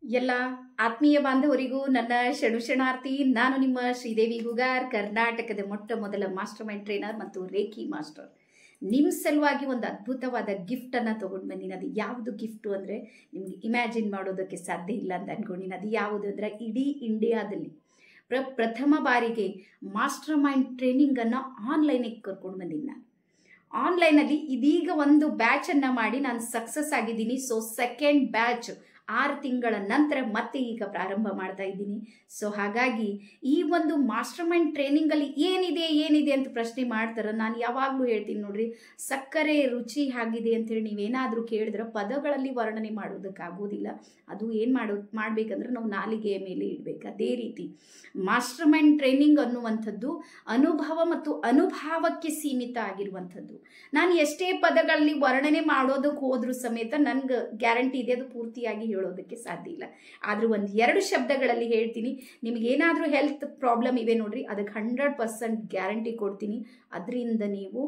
ಎಲ್ಲ ಆತ್ಮೀಯ ಬಾಂಧವರಿಗೂ ನನ್ನ ಶರಣಾರ್ಥಿ ನಾನು ನಿಮ್ಮ ಶ್ರೀದೇವಿ ಹುಗಾರ್ ಕರ್ನಾಟಕದ ಮೊಟ್ಟ ಮೊದಲ ಮಾಸ್ಟರ್ ಮೈಂಡ್ ಟ್ರೈನರ್ ಮತ್ತು ರೇಖಿ ಮಾಸ್ಟರ್ ನಿಮ್ಮ ಸಲುವಾಗಿ ಒಂದು ಅದ್ಭುತವಾದ ಗಿಫ್ಟನ್ನು ತೊಗೊಂಡು ಬಂದಿನಿ ಅದು ಯಾವುದು ಗಿಫ್ಟು ಅಂದರೆ ನಿಮಗೆ ಇಮ್ಯಾಜಿನ್ ಮಾಡೋದಕ್ಕೆ ಸಾಧ್ಯ ಇಲ್ಲ ಅಂತ ಅನ್ಕೊಂಡಿನಿ ಅದು ಯಾವುದು ಅಂದರೆ ಇಡೀ ಇಂಡಿಯಾದಲ್ಲಿ ಪ್ರ ಪ್ರಥಮ ಬಾರಿಗೆ ಮಾಸ್ಟರ್ ಮೈಂಡ್ ಟ್ರೈನಿಂಗನ್ನು ಆನ್ಲೈನಿಗೆ ಕರ್ಕೊಂಡು ಬಂದಿನಿ ನಾನು ಆನ್ಲೈನಲ್ಲಿ ಇದೀಗ ಒಂದು ಬ್ಯಾಚನ್ನು ಮಾಡಿ ನಾನು ಸಕ್ಸಸ್ ಆಗಿದ್ದೀನಿ ಸೊ ಸೆಕೆಂಡ್ ಬ್ಯಾಚ್ ಆರು ತಿಂಗಳ ನಂತರ ಮತ್ತೆ ಈಗ ಪ್ರಾರಂಭ ಮಾಡ್ತಾ ಇದ್ದೀನಿ ಸೊ ಹಾಗಾಗಿ ಈ ಒಂದು ಮಾಸ್ಟರ್ ಮೈಂಡ್ ಟ್ರೈನಿಂಗಲ್ಲಿ ಏನಿದೆ ಏನಿದೆ ಅಂತ ಪ್ರಶ್ನೆ ಮಾಡ್ತಾರೆ ನಾನು ಯಾವಾಗಲೂ ಹೇಳ್ತೀನಿ ನೋಡ್ರಿ ಸಕ್ಕರೆ ರುಚಿ ಆಗಿದೆ ಅಂತೇಳಿ ನೀವೇನಾದರೂ ಕೇಳಿದ್ರೆ ಪದಗಳಲ್ಲಿ ವರ್ಣನೆ ಮಾಡೋದಕ್ಕಾಗೋದಿಲ್ಲ ಅದು ಏನು ಮಾಡೋ ಮಾಡಬೇಕಂದ್ರೆ ನಾವು ನಾಲಿಗೆಯ ಮೇಲೆ ಇಡಬೇಕು ಅದೇ ರೀತಿ ಮಾಸ್ಟರ್ ಮೈಂಡ್ ಟ್ರೈನಿಂಗ್ ಅನ್ನುವಂಥದ್ದು ಅನುಭವ ಮತ್ತು ಅನುಭವಕ್ಕೆ ಸೀಮಿತ ಆಗಿರುವಂಥದ್ದು ನಾನು ಎಷ್ಟೇ ಪದಗಳಲ್ಲಿ ವರ್ಣನೆ ಮಾಡೋದಕ್ಕೆ ಹೋದ್ರೂ ಸಮೇತ ನನಗೆ ಗ್ಯಾರಂಟಿ ಇದೆ ಅದು ಪೂರ್ತಿಯಾಗಿ ಹೇಳೋದಕ್ಕೆ ಸಾಧ್ಯ ಇಲ್ಲ ಆದರೂ ಒಂದು ಎರಡು ಶಬ್ದಗಳಲ್ಲಿ ಹೇಳ್ತೀನಿ ನಿಮಗೇನಾದರೂ ಹೆಲ್ತ್ ಪ್ರಾಬ್ಲಮ್ ಇವೆ ನೋಡ್ರಿ ಅದಕ್ಕೆ ಹಂಡ್ರೆಡ್ ಪರ್ಸೆಂಟ್ ಗ್ಯಾರಂಟಿ ಕೊಡ್ತೀನಿ ಅದರಿಂದ ನೀವು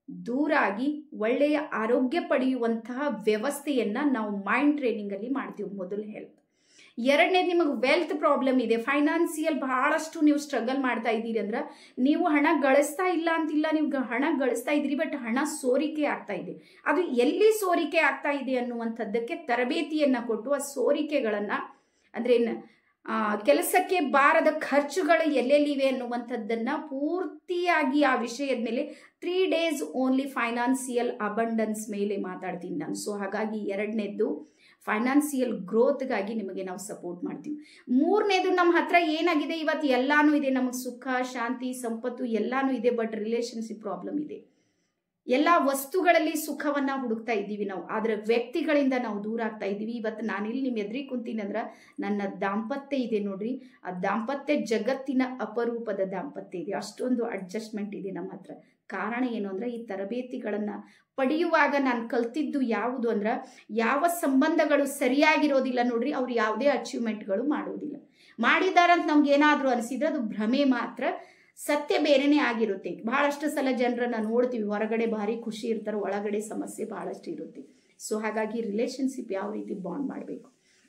ದೂರಾಗಿ ಒಳ್ಳೆಯ ಆರೋಗ್ಯ ಪಡೆಯುವಂತಹ ವ್ಯವಸ್ಥೆಯನ್ನು ನಾವು ಮೈಂಡ್ ಟ್ರೈನಿಂಗಲ್ಲಿ ಮಾಡ್ತೀವಿ ಮೊದಲು ಹೆಲ್ತ್ ಎರಡನೇದು ನಿಮಗೆ ವೆಲ್ತ್ ಪ್ರಾಬ್ಲಮ್ ಇದೆ ಫೈನಾನ್ಸಿಯಲ್ ಬಹಳಷ್ಟು ನೀವು ಸ್ಟ್ರಗಲ್ ಮಾಡ್ತಾ ಇದ್ದೀರಿ ಅಂದ್ರೆ ನೀವು ಹಣ ಗಳಿಸ್ತಾ ಇಲ್ಲ ಅಂತಿಲ್ಲ ನೀವು ಗ- ಹಣ ಗಳಿಸ್ತಾ ಇದ್ದೀರಿ ಬಟ್ ಹಣ ಸೋರಿಕೆ ಆಗ್ತಾ ಇದೆ ಅದು ಎಲ್ಲಿ ಸೋರಿಕೆ ಆಗ್ತಾ ಇದೆ ಅನ್ನುವಂಥದ್ದಕ್ಕೆ ತರಬೇತಿಯನ್ನು ಕೊಟ್ಟು ಆ ಸೋರಿಕೆಗಳನ್ನು ಅಂದರೆ ಏನು ಆ, ಕೆಲಸಕ್ಕೆ ಬಾರದ ಖರ್ಚುಗಳು ಎಲ್ಲೆಲ್ಲಿವೆ ಅನ್ನುವಂಥದ್ದನ್ನು ಪೂರ್ತಿಯಾಗಿ ಆ ವಿಷಯದ ಮೇಲೆ three days only financial abundance ಮೇಲೆ ಮಾತಾಡ್ತೀನಿ ನಾನು ಸೊ ಹಾಗಾಗಿ ಎರಡನೇದ್ದು ಫೈನಾನ್ಸಿಯಲ್ ಗ್ರೋತ್ಗಾಗಿ ನಿಮಗೆ ನಾವು ಸಪೋರ್ಟ್ ಮಾಡ್ತೀವಿ ಮೂರನೇದು ನಮ್ಮ ಹತ್ರ ಏನಾಗಿದೆ ಇವತ್ತು ಎಲ್ಲಾನು ಇದೆ ನಮಗೆ ಸುಖ ಶಾಂತಿ ಸಂಪತ್ತು ಎಲ್ಲಾನು ಇದೆ ಬಟ್ ರಿಲೇಶನ್ಶಿಪ್ ಪ್ರಾಬ್ಲಮ್ ಇದೆ ಎಲ್ಲ ವಸ್ತುಗಳಲ್ಲಿ ಸುಖವನ್ನ ಹುಡುಕ್ತಾ ಇದ್ದೀವಿ ನಾವು ಆದ್ರೆ ವ್ಯಕ್ತಿಗಳಿಂದ ನಾವು ದೂರ ಆಗ್ತಾ ಇದ್ದೀವಿ ಇವತ್ತು ನಾನಿಲ್ಲಿ ನಿಮ್ಮ ಎದುರಿಗೆ ಕುಂತೀನಿ ಅಂದ್ರೆ ನನ್ನ ದಾಂಪತ್ಯ ಇದೆ ನೋಡ್ರಿ ಆ ದಾಂಪತ್ಯ ಜಗತ್ತಿನ ಅಪರೂಪದ ದಾಂಪತ್ಯ ಇದೆ ಅಷ್ಟೊಂದು ಅಡ್ಜಸ್ಟ್ಮೆಂಟ್ ಇದೆ ನಮ್ಮ ಹತ್ರ ಕಾರಣ ಏನು ಅಂದ್ರೆ ಈ ತರಬೇತಿಗಳನ್ನ ಪಡೆಯುವಾಗ ನಾನು ಕಲ್ತಿದ್ದು ಯಾವುದು ಅಂದ್ರೆ ಯಾವ ಸಂಬಂಧಗಳು ಸರಿಯಾಗಿರೋದಿಲ್ಲ ನೋಡ್ರಿ ಅವ್ರು ಯಾವುದೇ ಅಚೀವ್ಮೆಂಟ್ಗಳು ಮಾಡೋದಿಲ್ಲ ಮಾಡಿದಾರಂತ ನಮ್ಗೆ ಏನಾದರೂ ಅನಿಸಿದ್ರೆ ಅದು ಭ್ರಮೆ ಮಾತ್ರ ಸತ್ಯ ಬೇರೆನೇ ಆಗಿರುತ್ತೆ ಬಹಳಷ್ಟು ಸಲ ಜನರನ್ನ ನೋಡ್ತೀವಿ ಹೊರಗಡೆ ಭಾರಿ ಖುಷಿ ಇರ್ತಾರೆ ಒಳಗಡೆ ಸಮಸ್ಯೆ ಬಹಳಷ್ಟು ಇರುತ್ತೆ ಸೊ ಹಾಗಾಗಿ ರಿಲೇಶನ್ಶಿಪ್ ಯಾವ ರೀತಿ ಬಾಂಡ್ ಮಾಡಬೇಕು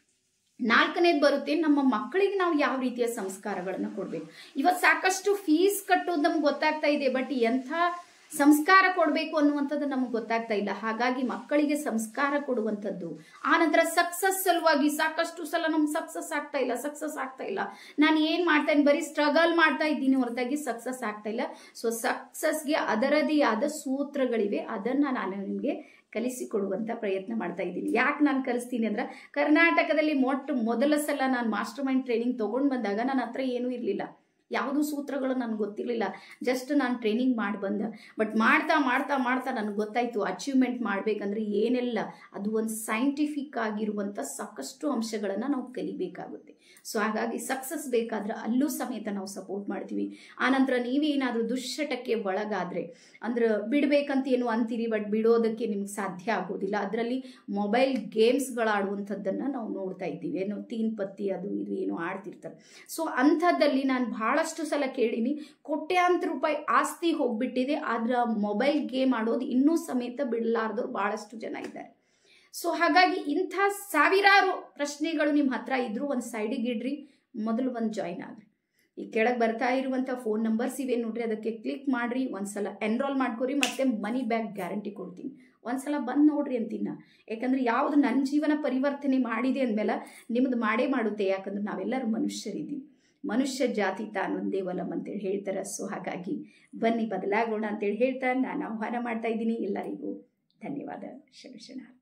ನಾಲ್ಕನೇದು ಬರುತ್ತೆ ನಮ್ಮ ಮಕ್ಕಳಿಗೆ ನಾವು ಯಾವ ರೀತಿಯ ಸಂಸ್ಕಾರಗಳನ್ನು ಕೊಡಬೇಕು ಇವತ್ತು ಸಾಕಷ್ಟು ಫೀಸ್ ಕಟ್ಟೋದು ನಮ್ಗೆ ಗೊತ್ತಾಗ್ತಾ ಇದೆ ಬಟ್ ಎಂಥ ಸಂಸ್ಕಾರ ಕೊಡಬೇಕು ಅನ್ನುವಂಥದ್ದು ನಮ್ಗೆ ಗೊತ್ತಾಗ್ತಾ ಇಲ್ಲ ಹಾಗಾಗಿ ಮಕ್ಕಳಿಗೆ ಸಂಸ್ಕಾರ ಕೊಡುವಂಥದ್ದು ಆನಂತರ ಸಕ್ಸಸ್ ಸಲುವಾಗಿ ಸಾಕಷ್ಟು ಸಲ ನಮ್ಗೆ ಸಕ್ಸಸ್ ಆಗ್ತಾ ಇಲ್ಲ ಸಕ್ಸಸ್ ಆಗ್ತಾ ಇಲ್ಲ ನಾನು ಏನು ಮಾಡ್ತಾ ಇದ್ದೀನಿ ಬರೀ ಸ್ಟ್ರಗಲ್ ಮಾಡ್ತಾ ಇದ್ದೀನಿ ಹೊರತಾಗಿ ಸಕ್ಸಸ್ ಆಗ್ತಾ ಇಲ್ಲ ಸೊ ಸಕ್ಸಸ್ಗೆ ಅದರದೇ ಆದ ಸೂತ್ರಗಳಿವೆ ಅದನ್ನು ನಾನು ನಿಮಗೆ ಕಲಿಸಿಕೊಡುವಂತ ಪ್ರಯತ್ನ ಮಾಡ್ತಾ ಇದ್ದೀನಿ ಯಾಕೆ ನಾನು ಕಲಿಸ್ತೀನಿ ಅಂದ್ರೆ ಕರ್ನಾಟಕದಲ್ಲಿ ಮೊಟ್ಟ ಮೊದಲ ಸಲ ನಾನು ಮಾಸ್ಟರ್ ಮೈಂಡ್ ಟ್ರೈನಿಂಗ್ ತೊಗೊಂಡು ಬಂದಾಗ ನನ್ನ ಹತ್ರ ಏನೂ ಇರಲಿಲ್ಲ ಯಾವುದು ಸೂತ್ರಗಳು ನನಗೆ ಗೊತ್ತಿರಲಿಲ್ಲ ಜಸ್ಟ್ ನಾನು ಟ್ರೈನಿಂಗ್ ಮಾಡಿ ಬಂದೆ ಬಟ್ ಮಾಡ್ತಾ ಮಾಡ್ತಾ ಮಾಡ್ತಾ ನನಗೆ ಗೊತ್ತಾಯಿತು ಅಚೀವ್ಮೆಂಟ್ ಮಾಡಬೇಕಂದ್ರೆ ಏನೆಲ್ಲ ಅದು ಒಂದು ಸೈಂಟಿಫಿಕ್ ಆಗಿರುವಂಥ ಸಾಕಷ್ಟು ಅಂಶಗಳನ್ನು ನಾವು ಕಲಿಬೇಕಾಗುತ್ತೆ ಸೊ ಹಾಗಾಗಿ ಸಕ್ಸಸ್ ಬೇಕಾದ್ರೆ ಅಲ್ಲೂ ಸಮೇತ ನಾವು ಸಪೋರ್ಟ್ ಮಾಡ್ತೀವಿ ಆನಂತರ ನೀವೇನಾದರೂ ದುಶ್ಚಟಕ್ಕೆ ಒಳಗಾದರೆ ಅಂದ್ರೆ ಬಿಡಬೇಕಂತ ಏನು ಅಂತೀರಿ ಬಟ್ ಬಿಡೋದಕ್ಕೆ ನಿಮ್ಗೆ ಸಾಧ್ಯ ಆಗೋದಿಲ್ಲ ಅದರಲ್ಲಿ ಮೊಬೈಲ್ ಗೇಮ್ಸ್ಗಳಾಡುವಂಥದ್ದನ್ನು ನಾವು ನೋಡ್ತಾ ಇದ್ದೀವಿ ಏನೋ ತೀನ್ ಪತ್ತಿ ಅದು ಇದು ಏನೋ ಆಡ್ತಿರ್ತಾರೆ ಸೊ ಅಂಥದ್ದಲ್ಲಿ ನಾನು ಬಹಳಷ್ಟು ಸಲ ಕೇಳೀನಿ ಕೋಟ್ಯಾಂತರ ರೂಪಾಯಿ ಆಸ್ತಿ ಹೋಗ್ಬಿಟ್ಟಿದೆ ಆದ್ರೆ ಮೊಬೈಲ್ ಗೇಮ್ ಆಡೋದು ಇನ್ನೂ ಸಮೇತ ಬಿಡಲಾರ್ದವ್ರು ಬಹಳಷ್ಟು ಜನ ಇದ್ದಾರೆ ಸೊ ಹಾಗಾಗಿ ಇಂಥ ಸಾವಿರಾರು ಪ್ರಶ್ನೆಗಳು ನಿಮ್ಮ ಹತ್ರ ಇದ್ರೂ ಒಂದು ಸೈಡಿಗೆ ಇಡ್ರಿ ಮೊದಲು ಒಂದು ಜಾಯಿನ್ ಆಗ್ರಿ ಈ ಕೆಳಗೆ ಬರ್ತಾ ಇರುವಂಥ ಫೋನ್ ನಂಬರ್ಸ್ ಇವೆ ನೋಡ್ರಿ ಅದಕ್ಕೆ ಕ್ಲಿಕ್ ಮಾಡ್ರಿ ಒಂದ್ಸಲ ಎನ್ರೋಲ್ ಮಾಡ್ಕೊರಿ ಮತ್ತೆ ಮನಿ ಬ್ಯಾಕ್ ಗ್ಯಾರಂಟಿ ಕೊಡ್ತೀನಿ ಒಂದ್ಸಲ ಬಂದು ನೋಡ್ರಿ ಅಂತೀನಿ ನಾ ಯಾಕಂದ್ರೆ ಯಾವುದು ನನ್ನ ಜೀವನ ಪರಿವರ್ತನೆ ಮಾಡಿದೆ ಅಂದಮೇಲೆ ನಿಮ್ದು ಮಾಡೇ ಮಾಡುತ್ತೆ ಯಾಕಂದ್ರೆ ನಾವೆಲ್ಲರೂ ಮನುಷ್ಯರಿದ್ದೀವಿ ಮನುಷ್ಯ ಜಾತಿ ತಾನೊಂದೇ ವಲಂ ಅಂತೇಳಿ ಹೇಳ್ತಾರೆ ಸೊ ಹಾಗಾಗಿ ಬನ್ನಿ ಬದಲಾಗೋಣ ಅಂತೇಳಿ ಹೇಳ್ತಾ ನಾನು ಆಹ್ವಾನ ಮಾಡ್ತಾ ಇದ್ದೀನಿ ಎಲ್ಲರಿಗೂ ಧನ್ಯವಾದ ಶರಣಾರ್ಥಿ